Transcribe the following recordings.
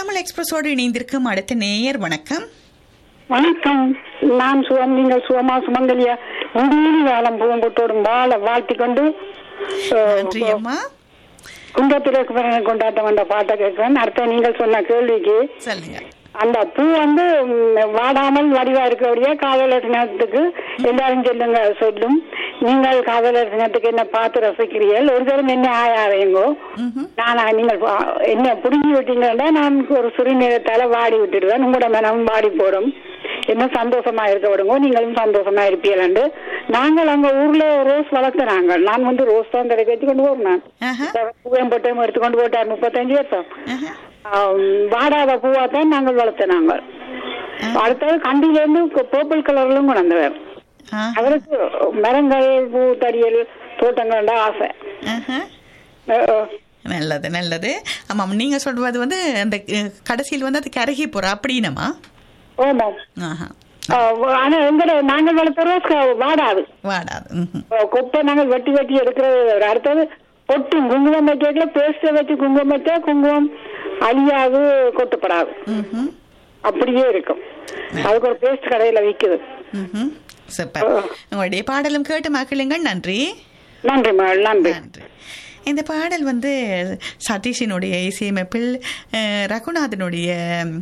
தமிழ் எக்ஸ்பிரஸோடு இணைந்திருக்கும் அடுத்த நேயர் வணக்கம் வணக்கம் நான் சுகம் நீங்கள் சுகமா சுமங்கலியா முடியில் வாழம் பூங்கொட்டோடும் வாழ வாழ்த்தி கொண்டு நன்றி அம்மா குண்டத்திற்கு கொண்டாட்டம் என்ற பாட்டை கேட்கிறேன் அடுத்த நீங்கள் சொன்ன கேள்விக்கு சொல்லுங்க அந்த பூ வந்து ம், வாடாமல் வடிவா இருக்கக்கூடிய காதலர் தினத்துக்கு எல்லாரும் சொல்லுங்க சொல்லும் நீங்கள் காதலர் தினத்துக்கு என்ன பார்த்து ரசிக்கிறீர்கள் ஒரு தரம் என்ன ஆயாதையுங்கோ ம்ஹும். நான் நீங்கள் பா- என்ன புடுங்கி விட்டீங்கன்னா நான் ஒரு சிறுநீரத்தால வாடி விட்டுடுவேன் உங்களோட மனமும் வாடி போடும் என்ன சந்தோஷமா இருக்க விடுங்க நீங்களும் சந்தோஷமா இருப்பீர்கள் நாங்கள் அங்க ஊர்ல ரோஸ் வளர்த்த நாங்கள் நான் வந்து ரோஸ் தான் தடவை வச்சு கொண்டு போறேன் நான் ஆஹா, பூவையும் போட்டையும் எடுத்து கொண்டு போட்டார் முப்பத்தஞ்சு வருஷம் ஆஹா. ஆம், வாடாத பூவா தான் நாங்கள் வளர்த்த நாங்கள் அடுத்தது கண்டில இருந்து பர்பிள் கலர்லும் கொண்டாந்தவர் ஆ, அவருக்கு மரங்கள் பூ தடியல் தோட்டங்கள் ஆசை ஆஹா. அஹ், அஹ். நல்லது நல்லது ஆமாம் நீங்க சொல்றது வந்து அந்த அஹ், கடைசியில் வந்து அது கருகி போற அப்படின்னமா ஆமாம் ஆஹா அஹ், ஆனா எங்கட நாங்கள் வளர்த்த ரோஸ் க- வாடாது வாடாது ம்ஹும். அஹ், கொப்பை நாங்கள் வெட்டி வெட்டி எடுக்கிறது வேற. அடுத்தது பொட்டும் குங்குமம் வைக்கல பேஸ்ட வச்சு குங்குமம் வச்சா குங்குமம் அழியாது கொட்டப்படாது ம்ஹும். அப்படியே இருக்கும் அதுக்கு ஒரு பேஸ்ட் கடையில விக்குது ம்ஹும். சூப்பர் உங்களுடைய பாடலும் கேட்டு மகிழுங்கள் நன்றி நன்றி மகள் நன்றி நன்றி இந்த பாடல் வந்து சதீஷினுடைய இசையமைப்பில் அஹ், ரகுநாதனுடைய ம்,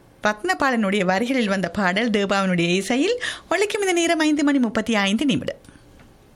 ரத்னபாலனுடைய வரிகளில் வந்த பாடல் தேபாவினுடைய இசையில் ஒழிக்கும் இந்த நேரம் ஐந்து மணி முப்பத்தி ஐந்து நிமிடம்